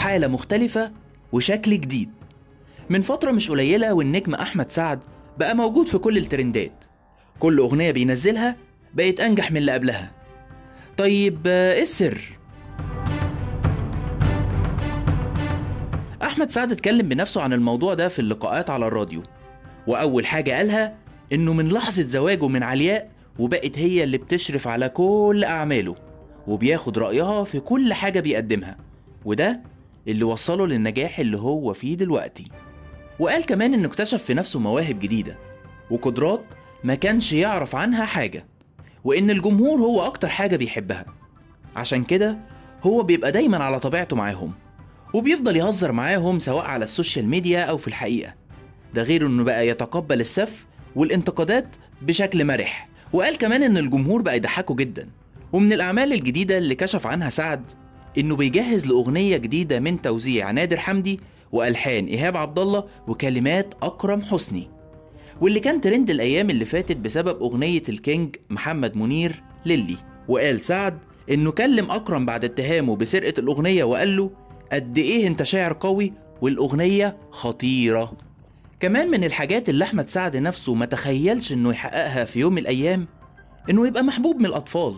حالة مختلفة وشكل جديد من فترة مش قليلة والنجم أحمد سعد بقى موجود في كل الترندات كل أغنية بينزلها بقت أنجح من اللي قبلها طيب آه، إيه السر؟ أحمد سعد اتكلم بنفسه عن الموضوع ده في اللقاءات على الراديو وأول حاجة قالها إنه من لحظة زواجه من علياء وبقت هي اللي بتشرف على كل أعماله وبياخد رأيها في كل حاجة بيقدمها وده اللي وصله للنجاح اللي هو فيه دلوقتي وقال كمان إنه اكتشف في نفسه مواهب جديدة وقدرات ما كانش يعرف عنها حاجة وإن الجمهور هو أكتر حاجة بيحبها عشان كده هو بيبقى دايما على طبيعته معاهم وبيفضل يهزر معاهم سواء على السوشيال ميديا أو في الحقيقة ده غير إنه بقى يتقبل السف والانتقادات بشكل مرح وقال كمان إن الجمهور بقى يضحكه جدا ومن الأعمال الجديدة اللي كشف عنها سعد إنه بيجهز لأغنية جديدة من توزيع نادر حمدي وألحان إيهاب عبد الله وكلمات أكرم حسني واللي كان ترند الأيام اللي فاتت بسبب أغنية الكينج محمد منير للي وقال سعد إنه كلم أكرم بعد اتهامه بسرقة الأغنية وقال له قد إيه أنت شاعر قوي والأغنية خطيرة كمان من الحاجات اللي أحمد سعد نفسه ما تخيلش إنه يحققها في يوم من الأيام إنه يبقى محبوب من الأطفال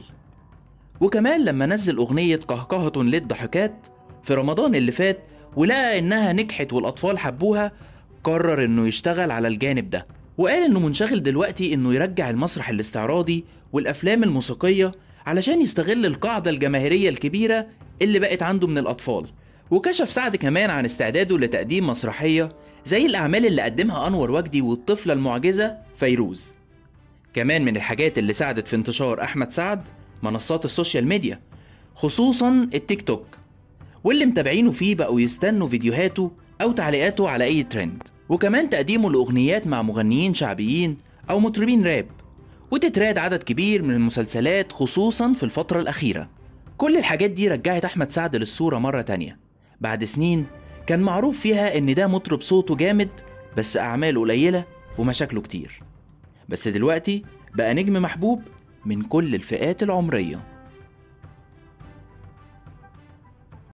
وكمان لما نزل أغنية قهقهة للضحكات في رمضان اللي فات ولقى إنها نجحت والأطفال حبوها قرر إنه يشتغل على الجانب ده وقال إنه منشغل دلوقتي إنه يرجع المسرح الاستعراضي والأفلام الموسيقية علشان يستغل القاعدة الجماهيرية الكبيرة اللي بقت عنده من الأطفال وكشف سعد كمان عن استعداده لتقديم مسرحية زي الأعمال اللي قدمها أنور وجدي والطفلة المعجزة فيروز كمان من الحاجات اللي ساعدت في انتشار أحمد سعد منصات السوشيال ميديا خصوصا التيك توك واللي متابعينه فيه بقوا يستنوا فيديوهاته أو تعليقاته على أي ترند وكمان تقديمه لأغنيات مع مغنيين شعبيين أو مطربين راب وتتراد عدد كبير من المسلسلات خصوصا في الفترة الأخيرة كل الحاجات دي رجعت أحمد سعد للصورة مرة تانية بعد سنين كان معروف فيها إن ده مطرب صوته جامد بس أعماله قليلة ومشاكله كتير بس دلوقتي بقى نجم محبوب من كل الفئات العمريه